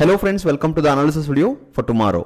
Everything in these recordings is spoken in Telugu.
Hello friends, welcome to the analysis video for tomorrow.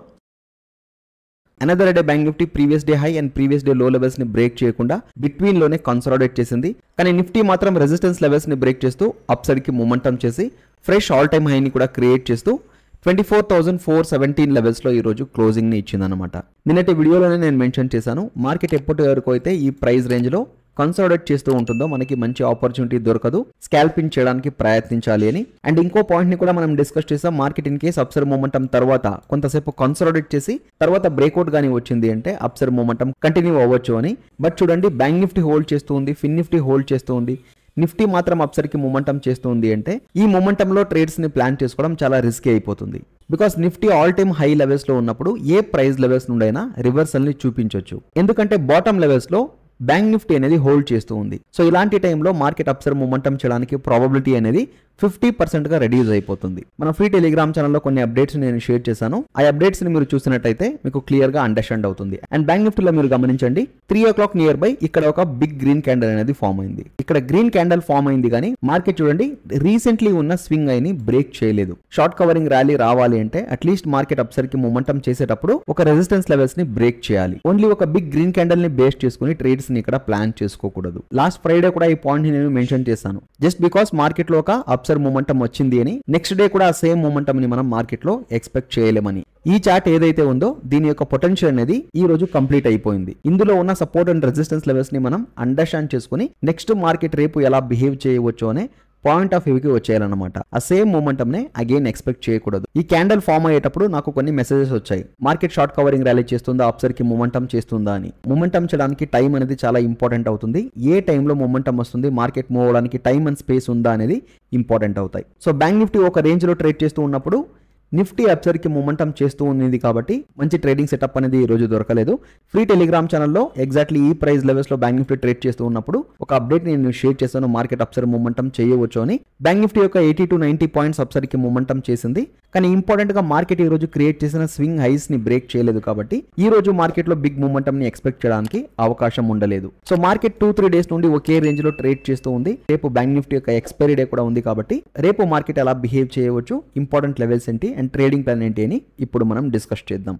Another day bank Nifty previous day high and previous day low levels ని బ్రేక్ చేయకుండా బిట్వీన్ లోనే కన్సాలిడేట్ చేసింది కానీ నిఫ్టీ మాత్రం రెసిస్టెన్స్ లెవెల్స్ ని బ్రేక్ చేస్తూ అప్ సైడ్ కి మూమెంటం చేసి ఫ్రెష్ ఆల్ టైమ్ హైని కూడా క్రియేట్ చేస్తూ twenty four thousand four seventeen లెవెల్స్లో ఈరోజు క్లోజింగ్ని ఇచ్చిందనమాట నిన్నటి వీడియోలోనే నేను మెన్షన్ చేశాను మార్కెట్ ఎప్పటి వరకు అయితే ఈ ప్రైస్ రేంజ్లో కన్సాలిడేట్ చేస్తూ ఉంటుందో మనకి మంచి ఆపర్చునిటీ దొరకదు స్కాల్పింగ్ చేయడానికి ప్రయత్నించాలి అని అండ్ ఇంకో పాయింట్ ని కూడా మనం డిస్కస్ చేసాం మార్కెట్ ఇన్ కేస్ అప్సర్ మూమెంటం తర్వాత కొంతసేపు కన్సాలిడేట్ చేసి తర్వాత బ్రేక్అవుట్ గానీ వచ్చింది అంటే అప్సర్ మూమెంటం కంటిన్యూ అవ్వచ్చు అని బట్ చూడండి బ్యాంక్ నిఫ్టీ హోల్డ్ చేస్తూ ఉంది ఫిన్ నిఫ్టీ హోల్డ్ చేస్తూ ఉంది నిఫ్టీ మాత్రం అప్సర్కి మూమెంటం చేస్తుంది అంటే ఈ మూమెంటంలో ట్రేడ్స్ ని ప్లాన్ చేసుకోవడం చాలా రిస్కీ అయిపోతుంది because Nifty all time high levels లో ఉన్నప్పుడు ఏ ప్రైస్ లెవెల్స్ నుండైనా రివర్సల్ ని చూపించవచ్చు ఎందుకంటే బాటమ్ లెవెల్స్ లో బ్యాంక్ నిఫ్టీ అనేది హోల్డ్ చేస్తూ ఉంది సో ఇలాంటి టైంలో మార్కెట్ అప్సర్ మూమెంటం చేయడానికి ప్రాబబిలిటీ అనేది ఫిఫ్టీ పర్సెంట్ గా రెడ్యూస్ అయిపోతుంది మన ఫ్రీ టెలిగ్రామ్ ఛానల్లో కొన్ని అప్డేట్స్ నేను షేర్ చేశాను ఆ అప్డేట్స్ ని మీరు చూసినట్టయితే మీకు క్లియర్ గా అండర్స్టాండ్ అవుతుంది అండ్ బ్యాంక్ నిఫ్టీలో మీరు గమనించండి three o'clock nearby ఇక్కడ ఒక బిగ్ గ్రీన్ క్యాండల్ అనేది ఫామ్ అయింది ఇక్కడ గ్రీన్ క్యాండల్ ఫామ్ అయింది కానీ మార్కెట్ చూడండి రీసెంట్లీ ఉన్న స్వింగ్ అయిని బ్రేక్ చేయలేదు షార్ట్ కవరింగ్ ర్యాలీ రావాలి అంటే అట్లీస్ట్ మార్కెట్ అప్సర్ కి మూమెంటం చేసేటప్పుడు ఒక రెసిస్టెన్స్ లెవెల్స్ ని బ్రేక్ చేయాలి ఓన్లీ ఒక బిగ్ గ్రీన్ క్యాండల్ ని బేస్ చేసుకుని ట్రేడ్స్ ని ఇక్కడ ప్లాన్ చేసుకోకూడదు లాస్ట్ ఫ్రైడే కూడా ఈ పాయింట్ ని నేను మెన్షన్ చేశాను జస్ట్ బికాస్ మార్కెట్ లో ఒక అప్సర్ మూమెంటం వచ్చింది అని నెక్స్ట్ డే కూడా ఆ సేమ్ మూమెంటం ని మనం మార్కెట్ లో ఎక్స్పెక్ట్ చేయలేమని ఈ చార్ట్ ఏదైతే ఉందో దీని యొక్క పొటెన్షియల్ అనేది ఈ రోజు కంప్లీట్ అయిపోయింది ఇందులో ఉన్న సపోర్ట్ అండ్ రెసిస్టెన్స్ లెవెల్స్ ని మనం అండర్స్టాండ్ చేసుకుని నెక్స్ట్ మార్కెట్ రేపు ఎలా బిహేవ్ చేయవచ్చు అనే పాయింట్ ఆఫ్ వ్యూకి వచ్చేయాలన్నమాట ఆ సేమ్ మూమెంటం నే అగైన్ ఎక్స్పెక్ట్ చేయకూడదు ఈ క్యాండల్ ఫామ్ అయ్యేటప్పుడు నాకు కొన్ని మెసేజెస్ వచ్చాయి మార్కెట్ షార్ట్ కవరింగ్ ర్యాలీ చేస్తుందా అప్సర్ కి మూమెంటం చేస్తుందా అని మూమెంటం చేయడానికి టైం అనేది చాలా ఇంపార్టెంట్ అవుతుంది ఏ టైంలో మూమెంటం వస్తుంది మార్కెట్ మూవ్ అవడానికి టైం అండ్ స్పేస్ ఉందా అనేది ఇంపార్టెంట్ అవుతాయి సో బ్యాంక్ నిఫ్టీ ఒక రేంజ్ లో ట్రేడ్ చేస్తూ ఉన్నప్పుడు నిఫ్టీ అప్సర్కి మూమెంటం చేస్తూ ఉంది కాబట్టి మంచి ట్రేడింగ్ సెటప్ అనేది ఈ రోజు దొరకలేదు ఫ్రీ టెలిగ్రామ్ ఛానల్లో ఎగ్జాక్ట్లీ ఈ ప్రైస్ లెవెల్స్ లో బ్యాంక్ నిఫ్టీ ట్రేడ్ చేస్తూ ఉన్నప్పుడు ఒక అప్డేట్ నేను షేర్ చేశాను మార్కెట్ అప్సర్ మూమెంటం చేయవచ్చు అని బ్యాంక్ నిఫ్టీ యొక్క ఎయిటీ టు నైన్టీ పాయింట్స్ అప్సర్కి మూమెంటం చేసింది కానీ ఇంపార్టెంట్ గా మార్కెట్ ఈ రోజు క్రియేట్ చేసిన స్వింగ్ హైస్ ని బ్రేక్ చేయలేదు కాబట్టి ఈ రోజు మార్కెట్ లో బిగ్ మూమెంటం ని ఎక్స్పెక్ట్ చేయడానికి అవకాశం ఉండలేదు so market two three days నుండి ఒకే రేంజ్ లో ట్రేడ్ చేస్తూ ఉంది రేపు బ్యాంక్ నిఫ్టీ యొక్క ఎక్స్పైరీ డే కూడా ఉంది కాబట్టి రేపు మార్కెట్ ఎలా బిహేవ్ చేయవచ్చు ఇంపార్టెంట్ లెవెల్స్ ఏంటి అండ్ ట్రేడింగ్ ప్లాన్ ఏంటి అని ఇప్పుడు మనం డిస్కస్ చేద్దాం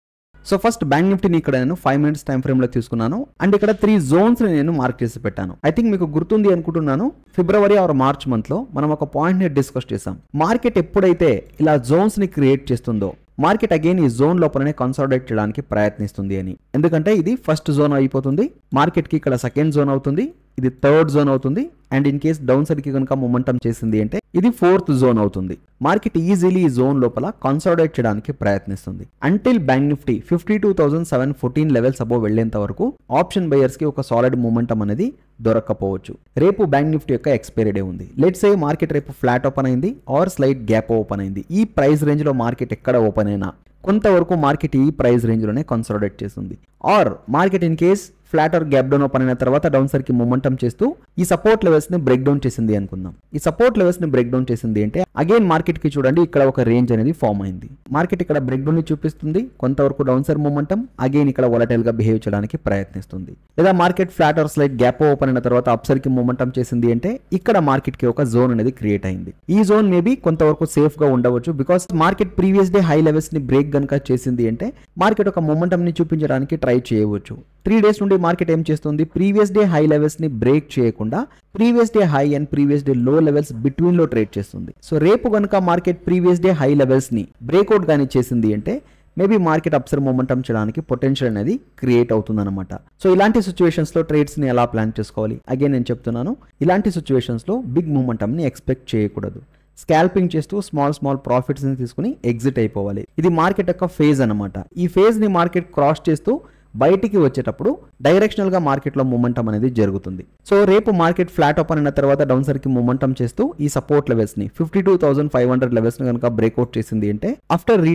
సో ఫస్ట్ బ్యాంక్ నిఫ్టీని ఇక్కడ నేను ఫైవ్ మినిట్స్ టైం ఫ్రేమ్ లో తీసుకున్నాను అండ్ ఇక్కడ త్రీ జోన్స్ ని నేను మార్క్ చేసి పెట్టాను ఐ థింక్ మీకు గుర్తుంది అనుకుంటున్నాను ఫిబ్రవరి ఆర్ మార్చ్ మంత్ లో మనం ఒక పాయింట్ ని డిస్కస్ చేసాం మార్కెట్ ఎప్పుడైతే ఇలా జోన్స్ ని క్రియేట్ చేస్తుందో మార్కెట్ అగైన్ ఈ జోన్ లోపలనే కన్సాలిడేట్ చేయడానికి ప్రయత్నిస్తుంది అని ఎందుకంటే ఇది ఫస్ట్ జోన్ అయిపోతుంది మార్కెట్ కి ఇక్కడ సెకండ్ జోన్ అవుతుంది ఇది థర్డ్ జోన్ అవుతుంది and in case downside కి కనుక మొమెంటం చేసింది అంటే ఇది ఫోర్త్ జోన్ అవుతుంది మార్కెట్ ఈజీలీ ఈ జోన్ లోపల కన్సాలిడేట్ చేయడానికి ప్రయత్నిస్తుంది until bank Nifty fifty two thousand seven fourteen levels above వెళ్లేంత వరకు ఆప్షన్ బయర్స్ కి ఒక సాలిడ్ మూమెంటం అనేది దొరక్కపోవచ్చు రేపు బ్యాంక్ నిఫ్టీ యొక్క ఎక్స్పైరీ డే ఉంది లెట్స్ ఏ మార్కెట్ రేపు ఫ్లాట్ ఓపెన్ అయింది ఆర్ స్లైట్ గ్యాప్ ఓపెన్ అయింది ఈ ప్రైస్ రేంజ్ లో మార్కెట్ ఎక్కడ ఓపెన్ అయినా కొంతవరకు మార్కెట్ ఈ ప్రైస్ రేంజ్ లోనే కన్సాలిడేట్ చేస్తుంది or market in case flat or gap down open అయిన తర్వాత డౌన్ సైడ్ కి మూమెంటం చేస్తూ ఈ సపోర్ట్ లెవెల్స్ ని బ్రేక్ డౌన్ చేసింది అనుకుందాం ఈ సపోర్ట్ లెవెల్స్ ని బ్రేక్ డౌన్ చేసింది అంటే అగైన్ మార్కెట్ కి చూడండి ఇక్కడ ఒక రేంజ్ అనేది ఫామ్ అయింది మార్కెట్ ఇక్కడ బ్రేక్ డౌన్ ని చూపిస్తుంది కొంతవరకు డౌన్ సైడ్ మూమెంటం అగైన్ ఇక్కడ వొలటైల్ గా బిహేవ్ చేయడానికి ప్రయత్నిస్తుంది లేదా market flat or slight gap open అయిన తర్వాత అప్సర్ కి మూమెంటం చేసింది అంటే ఇక్కడ మార్కెట్ కి ఒక జోన్ అనేది క్రియేట్ అయింది ఈ జోన్ మేబీ కొంతవరకు సేఫ్ గా ఉండవచ్చు because market previous day high levels ని బ్రేక్ గనుక చేసింది అంటే మార్కెట్ ఒక మూమెంటం ని చూపించడానికి ట్రై చేయవచ్చు త్రీ డేస్ నుండి మార్కెట్ ఏం చేస్తుంది ప్రీవియస్ డే హై లెవెల్స్ ని బ్రేక్ చేయకుండా previous day high and previous day low levels between లో ట్రేడ్ చేస్తుంది సో రేపు కనుక market previous day high levels ని బ్రేక్అవుట్ గానీ చేసింది అంటే మేబీ మార్కెట్ అప్సర్ మూమెంటం చేయడానికి పొటెన్షియల్ అనేది క్రియేట్ అవుతుందన్నమాట సో ఇలాంటి సిచ్యువేషన్స్ లో ట్రేడ్స్ ని ఎలా ప్లాన్ చేసుకోవాలి అగైన్ నేను చెప్తున్నాను ఇలాంటి సిచ్యువేషన్స్ లో బిగ్ మూమెంటం ని ఎక్స్పెక్ట్ చేయకూడదు స్కాల్పింగ్ చేస్తూ స్మాల్ స్మాల్ ప్రాఫిట్స్ ని తీసుకుని ఎగ్జిట్ అయిపోవాలి ఇది మార్కెట్ యొక్క ఫేజ్ అనమాట ఈ ఫేజ్ ని మార్కెట్ క్రాస్ చేస్తూ బయటికి వచ్చేటప్పుడు డైరెక్షనల్ గా మార్కెట్ లో మూమెంటం అనేది జరుగుతుంది సో రేపు మార్కెట్ ఫ్లాట్ ఓపెన్ అయిన తర్వాత డౌన్ సైడ్ కి మూమెంటం చేస్తూ ఈ సపోర్ట్ లెవెల్స్ ని fifty two thousand five hundred levels ని కనుక బ్రేక్అవుట్ చేసింది అంటే after retest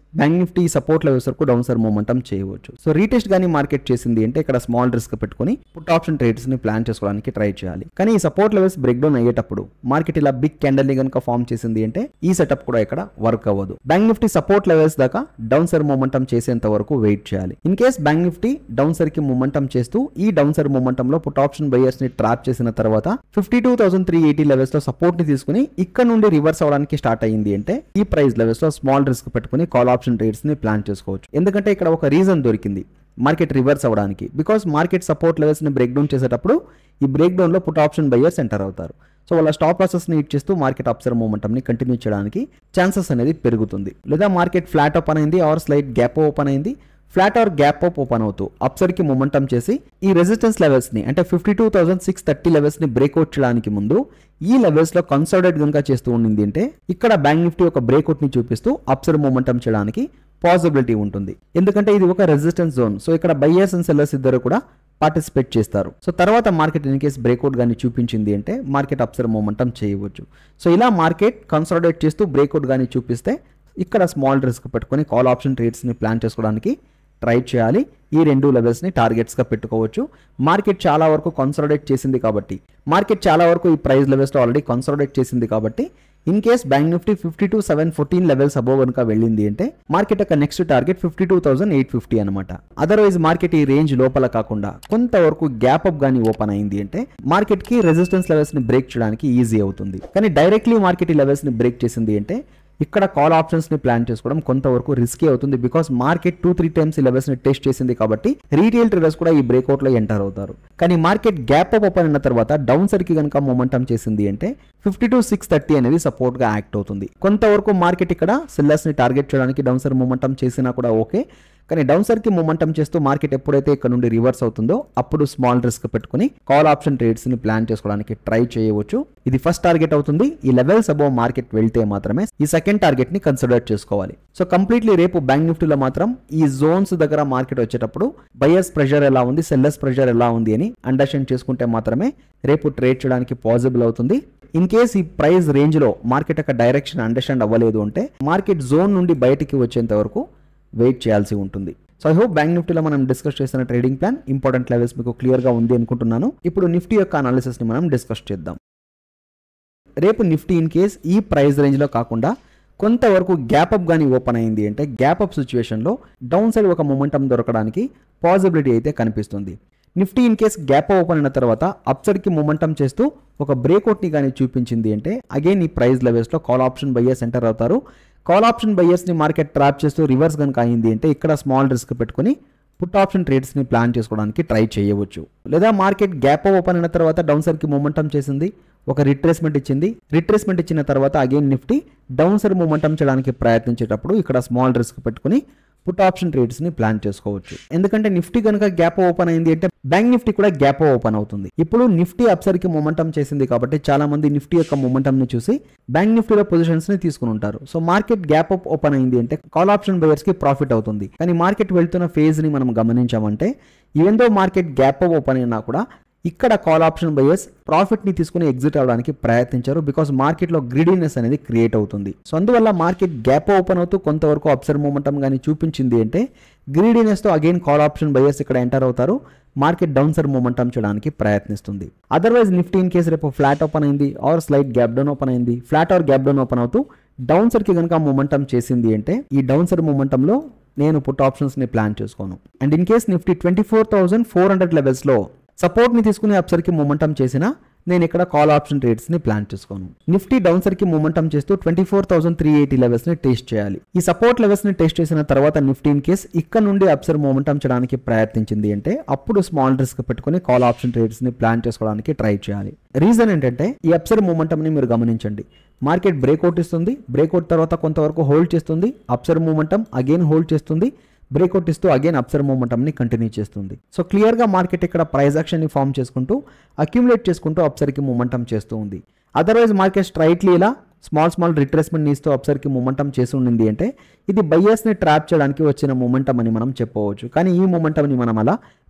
bank Nifty support levels వరకు డౌన్ సైడ్ మూమెంటం చేయవచ్చు సో రీటెస్ట్ కానీ మార్కెట్ చేసింది అంటే ఇక్కడ స్మాల్ రిస్క్ పెట్టుకుని పుట్ ఆప్షన్ ట్రేడ్స్ ని ప్లాన్ చేసుకోవడానికి ట్రై చేయాలి కానీ ఈ సపోర్ట్ లెవెల్స్ బ్రేక్ డౌన్ అయ్యేటప్పుడు మార్కెట్ ఇలా బిగ్ క్యాండల్ ని కనుక ఫామ్ చేసింది అంటే ఈ సెటప్ కూడా ఇక్కడ వర్క్ అవ్వదు బ్యాంక్ నిఫ్టీ సపోర్ట్ లెవెల్స్ దాకా డౌన్ సైడ్ మూమెంటం చేసేంత వరకు వెయిట్ చేయాలి in case bank Nifty down downside కి మూమెంటం చేస్తూ ఈ డౌన్ సైడ్ మూమెంటం లో పుట్ ఆప్షన్ బయర్స్ ని ట్రాప్ చేసిన తర్వాత fifty two thousand three eighty levels లో సపోర్ట్ ని తీసుకుని ఇక్కడ నుండి రివర్స్ అవడానికి స్టార్ట్ అయ్యింది అంటే ఈ ప్రైస్ లెవెల్స్ లో స్మాల్ రిస్క్ పెట్టుకుని కాల్ ఆప్షన్ ట్రేడ్స్ ని ప్లాన్ చేసుకోవచ్చు ఎందుకంటే ఇక్కడ ఒక రీజన్ దొరికింది మార్కెట్ రివర్స్ అవ్వడానికి బికాస్ మార్కెట్ సపోర్ట్ లెవెల్స్ ని బ్రేక్ డౌన్ చేసేటప్పుడు ఈ బ్రేక్ డౌన్ లో పుట్ ఆప్షన్ బయర్స్ ఎంటర్ అవుతారు సో వాళ్ళ స్టాప్ లాసెస్ ని హిట్ చేస్తూ మార్కెట్ అప్సర్ మూమెంటం ని కంటిన్యూ చేయడానికి ఛాన్సెస్ అనేది పెరుగుతుంది లేదా మార్కెట్ ఫ్లాట్ ఓపెన్ అయింది ఆర్ స్లైట్ గ్యాప్ ఓపెన్ అయింది flat or gap up open అవుతూ అప్సర్ కి మూమెంటం చేసి ఈ రెసిస్టెన్స్ లెవెల్స్ ని అంటే fifty two thousand six thirty levels ని బ్రేక్అవుట్ చేయడానికి ముందు ఈ లెవెల్స్ లో కన్సల్టేట్ కనుక చేస్తూ ఉండింది అంటే ఇక్కడ బ్యాంక్ నిఫ్టీ ఒక బ్రేక్అవుట్ ని చూపిస్తూ అప్సర్ మూమెంటం చేయడానికి పాసిబిలిటీ ఉంటుంది ఎందుకంటే ఇది ఒక రెసిస్టెన్స్ జోన్ సో ఇక్కడ బయ్యర్స్ అండ్ సెల్లర్స్ ఇద్దరు కూడా పార్టిసిపేట్ చేస్తారు సో తర్వాత మార్కెట్ ఇన్ కేస్ బ్రేక్అవుట్ కానీ చూపించింది అంటే మార్కెట్ అప్సర్ మూమెంటం చేయవచ్చు సో ఇలా మార్కెట్ కన్సల్టేట్ చేస్తూ బ్రేక్అవుట్ కానీ చూపిస్తే ఇక్కడ స్మాల్ రిస్క్ పెట్టుకొని కాల్ ఆప్షన్ ట్రేడ్స్ని ప్లాన్ చేసుకోవడానికి ట్రై చేయాలి ఈ రెండు లెవెల్స్ని టార్గెట్స్గా పెట్టుకోవచ్చు మార్కెట్ చాలా వరకు కన్సల్టేట్ చేసింది కాబట్టి మార్కెట్ చాలా వరకు ఈ ప్రైస్ లెవెల్స్లో ఆల్రెడీ కన్సల్టేట్ చేసింది కాబట్టి in case bank Nifty fifty two seven fourteen levels above కనుక వెళ్ళింది అంటే మార్కెట్ యొక్క next target fifty two thousand eight fifty అనమాట అదర్వైజ్ మార్కెట్ ఈ రేంజ్ లోపల కాకుండా కొంతవరకు గ్యాప్ అప్ కానీ ఓపెన్ అయింది అంటే మార్కెట్ కి రెసిస్టెన్స్ లెవెల్స్ ని బ్రేక్ చేయడానికి ఈజీ అవుతుంది కానీ డైరెక్ట్లీ మార్కెట్ ఈ లెవెల్స్ ని బ్రేక్ చేసింది అంటే ఇక్కడ కాల్ ఆప్షన్స్ ని ప్లాన్ చేసుకోవడం కొంతవరకు రిస్కీ అవుతుంది because market two three times ఈ లెవెల్స్ ని టెస్ట్ చేసింది కాబట్టి రీటైల్ ట్రేడర్స్ కూడా ఈ బ్రేక్అవుట్ లో ఎంటర్ అవుతారు కానీ మార్కెట్ గ్యాప్ అప్ ఓపెన్ అయిన తర్వాత డౌన్ సైడ్ కి కనుక మొమెంటం చేసింది అంటే ఫిఫ్టీ టు సిక్స్ థర్టీ అనేది సపోర్ట్ గా యాక్ట్ అవుతుంది కొంతవరకు మార్కెట్ ఇక్కడ సెల్లర్స్ ని టార్గెట్ చేయడానికి డౌన్ సైడ్ మొమెంటం చేసినా కూడా ఓకే కానీ డౌన్ సైడ్ కి మూమెంటం చేస్తూ మార్కెట్ ఎప్పుడైతే ఇక్కడ నుండి రివర్స్ అవుతుందో అప్పుడు స్మాల్ రిస్క్ పెట్టుకుని కాల్ ఆప్షన్ ట్రేడ్స్ ని ప్లాన్ చేసుకోవడానికి ట్రై చేయవచ్చు ఇది ఫస్ట్ టార్గెట్ అవుతుంది ఈ లెవెల్స్ అబౌవ్ మార్కెట్ వెళ్తే మాత్రమే ఈ సెకండ్ టార్గెట్ ని కన్సిడర్ చేసుకోవాలి సో కంప్లీట్లీ రేపు బ్యాంక్ నిఫ్టీలో మాత్రం ఈ జోన్స్ దగ్గర మార్కెట్ వచ్చేటప్పుడు బయర్స్ ప్రెషర్ ఎలా ఉంది సెల్లర్స్ ప్రెషర్ ఎలా ఉంది అని అండర్స్టాండ్ చేసుకుంటే మాత్రమే రేపు ట్రేడ్ చేయడానికి పాసిబుల్ అవుతుంది ఇన్ కేస్ ఈ ప్రైస్ రేంజ్ లో మార్కెట్ యొక్క డైరెక్షన్ అండర్స్టాండ్ అవ్వలేదు అంటే మార్కెట్ జోన్ నుండి బయటికి వచ్చేంత వరకు వెయిట్ చేయాల్సి ఉంటుంది సో ఐ హోప్ బ్యాంక్ నిఫ్టీలో మనం డిస్కస్ చేసిన ట్రేడింగ్ ప్లాన్ ఇంపార్టెంట్ లెవెల్స్ మీకు క్లియర్గా ఉంది అనుకుంటున్నాను ఇప్పుడు నిఫ్టీ యొక్క అనాలిసిస్ని మనం డిస్కస్ చేద్దాం రేపు నిఫ్టీ ఇన్ కేస్ ఈ ప్రైస్ రేంజ్లో కాకుండా కొంతవరకు గ్యాప్ అప్ కానీ ఓపెన్ అయింది అంటే గ్యాప్ అప్ సిచ్యువేషన్లో డౌన్ సైడ్ ఒక మొమెంటం దొరకడానికి పాసిబిలిటీ అయితే కనిపిస్తుంది Nifty in case gap open అయిన తర్వాత అప్ సైడ్కి మొమెంటం చేస్తూ ఒక బ్రేక్అవుట్ని కానీ చూపించింది అంటే అగైన్ ఈ ప్రైస్ లెవెల్స్లో కాల్ ఆప్షన్ బయ్యర్స్ ఎంటర్ అవుతారు కాల్ ఆప్షన్ బయ్యర్స్ని మార్కెట్ ట్రాప్ చేస్తూ రివర్స్ కనుక అయింది అంటే ఇక్కడ స్మాల్ రిస్క్ పెట్టుకుని పుట్ ఆప్షన్ ట్రేడ్స్ని ప్లాన్ చేసుకోవడానికి ట్రై చేయవచ్చు లేదా మార్కెట్ గ్యాప్ ఓపెన్ అయిన తర్వాత డౌన్ సైడ్కి మొమెంటం చేసింది ఒక రిట్రేస్మెంట్ ఇచ్చింది రిట్రేస్మెంట్ ఇచ్చిన తర్వాత again Nifty down side momentum చేయడానికి ప్రయత్నించేటప్పుడు ఇక్కడ స్మాల్ రిస్క్ పెట్టుకుని పుట్ ఆప్షన్ ట్రేడ్స్ ని ప్లాన్ చేసుకోవచ్చు ఎందుకంటే నిఫ్టీ కనుక గ్యాప్ ఓపెన్ అయింది అంటే బ్యాంక్ నిఫ్టీ కూడా గ్యాప్ ఓపెన్ అవుతుంది ఇప్పుడు నిఫ్టీ అప్సర్ కి మొమెంటం చేసింది కాబట్టి చాలా మంది నిఫ్టీ యొక్క మొమెంటం ని చూసి బ్యాంక్ నిఫ్టీలో పొజిషన్స్ ని తీసుకుని ఉంటారు so market gap up open అయింది అంటే కాల్ ఆప్షన్ బయర్స్ కి ప్రాఫిట్ అవుతుంది కానీ మార్కెట్ వెళ్తున్న ఫేజ్ ని మనం గమనించామంటే even though market gap up open అయినా కూడా ఇక్కడ కాల్ ఆప్షన్ బయర్స్ ప్రాఫిట్ ని తీసుకుని ఎగ్జిట్ అవడానికి ప్రయత్నించారు బికాస్ మార్కెట్ లో గ్రీడీనెస్ అనేది క్రియేట్ అవుతుంది సో అందువల్ల మార్కెట్ గ్యాప్ ఓపెన్ అవుతూ కొంతవరకు అబ్సర్వ్ మూమెంటం కానీ చూపించింది అంటే గ్రీడీనెస్ తో అగైన్ కాల్ ఆప్షన్ బయర్స్ ఇక్కడ ఎంటర్ అవుతారు మార్కెట్ డౌన్ సైడ్ మూమెంటం చేయడానికి ప్రయత్నిస్తుంది అదర్వైజ్ నిఫ్టీ ఇన్ కేసు రేపు ఫ్లాట్ ఓపెన్ అయింది or slight gap down open అయింది flat or gap down open అవుతూ డౌన్ సైడ్ కి కనుక మూమెంటం చేసింది అంటే ఈ డౌన్ సైడ్ మూమెంటంలో నేను పుట్ ఆప్షన్స్ ని ప్లాన్ చేసుకోను and in case Nifty twenty four thousand four hundred levels లో సపోర్ట్ ని తీసుకుని అప్సర్ కి మూమెంటం చేసిన నేను ఇక్కడ కాల్ ఆప్షన్ ట్రేడ్స్ ని ప్లాన్ చేసుకోను నిఫ్టీ డౌన్ సర్ కి మూమెంటం చేస్తూ twenty four thousand three eighty levels ని టెస్ట్ చేయాలి ఈ సపోర్ట్ లెవెల్స్ ని టెస్ట్ చేసిన తర్వాత నిఫ్టీ ఇన్ కేస్ ఇక్కడ నుండి అప్సర్ మూమెంటం చేయడానికి ప్రయత్నించింది అంటే అప్పుడు స్మాల్ రిస్క్ పెట్టుకుని కాల్ ఆప్షన్ ట్రేడ్స్ ని ప్లాన్ చేసుకోవడానికి ట్రై చేయాలి రీజన్ ఏంటంటే ఈ అప్సర్ మూమెంటం ని మీరు గమనించండి మార్కెట్ బ్రేక్అవుట్ ఇస్తుంది బ్రేక్అవుట్ తర్వాత కొంతవరకు హోల్డ్ చేస్తుంది అప్సర్ మూమెంటం అగైన్ హోల్డ్ చేస్తుంది బ్రేక్అవుట్ ఇస్తూ అగైన్ అప్సర్ మూమెంటంని కంటిన్యూ చేస్తుంది సో క్లియర్గా మార్కెట్ ఇక్కడ ప్రైస్ యాక్షన్ని ఫామ్ చేసుకుంటూ అక్యుములేట్ చేసుకుంటూ అప్సర్కి మూమెంటం చేస్తూ ఉంది అదర్వైజ్ మార్కెట్ స్ట్రైట్లీ ఇలా స్మాల్ స్మాల్ రిట్రేస్మెంట్ ఇస్తూ అప్సర్కి మూమెంటం చేసి ఉండింది అంటే ఇది బయ్యర్స్ని ట్రాప్ చేయడానికి వచ్చిన మూమెంటం అని మనం చెప్పవచ్చు కానీ ఈ మూమెంటంని మనం అలా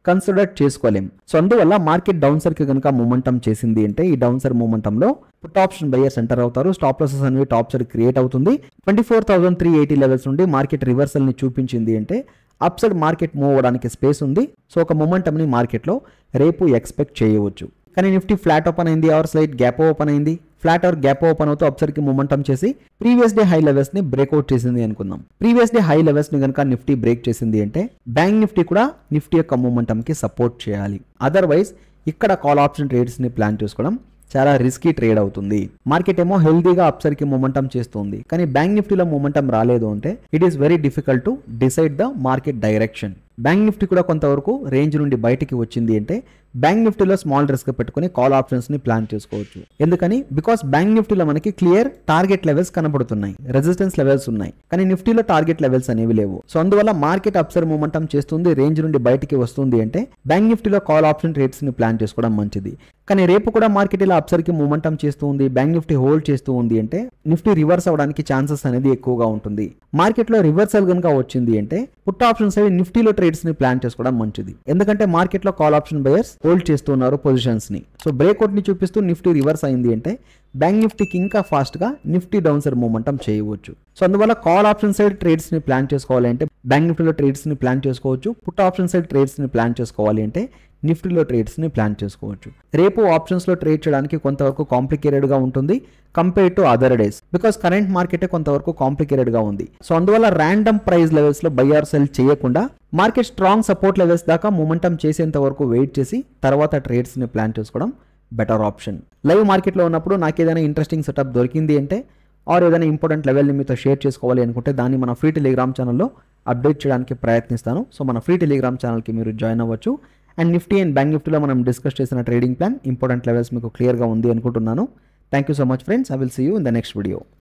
కన్సిడర్ చేసుకోలేం సో అందువల్ల మార్కెట్ డౌన్ సైడ్ కి కనుక మూమెంటం చేసింది అంటే ఈ డౌన్ సైడ్ మూమెంటం లో పుట్ ఆప్షన్ బయర్స్ ఎంటర్ అవుతారు స్టాప్ లాసెస్ అనేవి టాప్ సైడ్ క్రియేట్ అవుతుంది twenty four thousand three eighty levels నుండి మార్కెట్ రివర్సల్ ని చూపించింది అంటే అప్ సైడ్ మార్కెట్ మూవ్ అవ్వడానికి స్పేస్ ఉంది సో ఒక momentum ని మార్కెట్లో రేపు ఎక్స్పెక్ట్ చేయవచ్చు కానీ నిఫ్టీ ఫ్లాట్ ఓపెన్ అయింది ఆర్ స్లైట్ గ్యాప్ ఓపెన్ అయింది ఫ్లాట్ ఆర్ గ్యాప్ ఓపెన్ అవుతూ అప్సర్ కి మూమెంటం చేసి ప్రీవియస్ డే హై లెవెల్స్ ని బ్రేక్అవుట్ చేసింది అనుకుందాం ప్రీవియస్ డే హై లెవెల్స్ ని కనుక నిఫ్టీ బ్రేక్ చేసింది అంటే బ్యాంక్ నిఫ్టీ కూడా నిఫ్టీ యొక్క మూమెంటం కి సపోర్ట్ చేయాలి అదర్వైజ్ ఇక్కడ కాల్ ఆప్షన్ ట్రేడ్స్ ని ప్లాన్ చేసుకోవడం చాలా రిస్కీ ట్రేడ్ అవుతుంది మార్కెట్ ఏమో హెల్దీగా అప్సర్ కి మూమెంటం చేస్తుంది కానీ బ్యాంక్ నిఫ్టీలో మూమెంటం రాలేదు అంటే it is very difficult to decide the market direction bank Nifty కూడా కొంతవరకు రేంజ్ నుండి బయటికి వచ్చింది అంటే బ్యాంక్ నిఫ్టీలో స్మాల్ రిస్క్ పెట్టుకుని కాల్ ఆప్షన్స్ ని ప్లాన్ చేసుకోవచ్చు ఎందుకని బికాస్ బ్యాంక్ నిఫ్టీలో మనకి క్లియర్ టార్గెట్ లెవెల్స్ కనబడుతున్నాయి రెసిస్టెన్స్ లెవెల్స్ ఉన్నాయి కానీ నిఫ్టీలో టార్గెట్ లెవెల్స్ అనేవి లేవు సో అందువల్ల మార్కెట్ అప్సర్ మూమెంటం చేస్తుంది రేంజ్ నుండి బయటికి వస్తుంది అంటే బ్యాంక్ నిఫ్టీలో కాల్ ఆప్షన్ ట్రేడ్స్ ని ప్లాన్ చేసుకోవడం మంచిది కానీ రేపు కూడా మార్కెట్ ఇలా అప్సర్ కి మూమెంటం చేస్తూ ఉంది బ్యాంక్ నిఫ్టీ హోల్డ్ చేస్తూ ఉంది అంటే నిఫ్టీ రివర్స్ అవడానికి ఛాన్సెస్ అనేది ఎక్కువగా ఉంటుంది మార్కెట్ లో రివర్సల్ కనుక వచ్చింది అంటే పుట్ ఆప్షన్ సైడ్ నిఫ్టీలో ట్రేడ్స్ ని ప్లాన్ చేసుకోవడం మంచిది ఎందుకంటే మార్కెట్ లో కాల్ ఆప్షన్ బయర్స్ హోల్డ్ చేస్తున్నారు పొజిషన్స్ ని సో బ్రేక్అవుట్ ని చూపిస్తూ నిఫ్టీ రివర్స్ అయింది అంటే బ్యాంక్ నిఫ్టీకి ఇంకా ఫాస్ట్ గా నిఫ్టీ డౌన్ సైడ్ మూమెంటం చేయవచ్చు సో అందువల్ల కాల్ ఆప్షన్ సైడ్ ట్రేడ్స్ ని ప్లాన్ చేసుకోవాలి అంటే బ్యాంక్ నిఫ్టీలో ట్రేడ్స్ ని ప్లాన్ చేసుకోవచ్చు పుట్ ఆప్షన్ సైడ్ ట్రేడ్స్ ని ప్లాన్ చేసుకోవాలి అంటే నిఫ్టీలో ట్రేడ్స్ ని ప్లాన్ చేసుకోవచ్చు రేపు ఆప్షన్స్ లో ట్రేడ్ చేయడానికి కొంతవరకు కాంప్లికేటెడ్ గా ఉంటుంది compare to other days because current market కొంతవరకు కాంప్లికేటెడ్ గా ఉంది సో అందువల్ల ర్యాండమ్ ప్రైస్ లెవెల్స్ లో బై ఆర్ సెల్ చేయకుండా మార్కెట్ స్ట్రాంగ్ సపోర్ట్ లెవెల్స్ దాకా మూమెంటం చేసేంత వరకు వెయిట్ చేసి తర్వాత ట్రేడ్స్ ని ప్లాన్ చేసుకోవడం బెటర్ ఆప్షన్ లైవ్ మార్కెట్లో ఉన్నప్పుడు నాకు ఏదైనా ఇంట్రెస్టింగ్ సెటప్ దొరికింది అంటే ఆర్ ఏదైనా ఇంపార్టెంట్ లెవెల్ని మీతో షేర్ చేసుకోవాలి అనుకుంటే దాన్ని మన ఫ్రీ టెలిగ్రామ్ ఛానల్లో అప్డేట్ చేయడానికి ప్రయత్నిస్తాను సో మన ఫ్రీ టెలిగ్రామ్ ఛానల్కి మీరు జాయిన్ అవ్వచ్చు అండ్ నిఫ్టీ అండ్ బ్యాంక్ నిఫ్టీలో మనం డిస్కస్ చేసిన ట్రేడింగ్ ప్లాన్ ఇంపార్టెంట్ లెవెల్స్ మీకు క్లియర్గా ఉంది అనుకుంటున్నాను thank you so much friends I will see you in the next video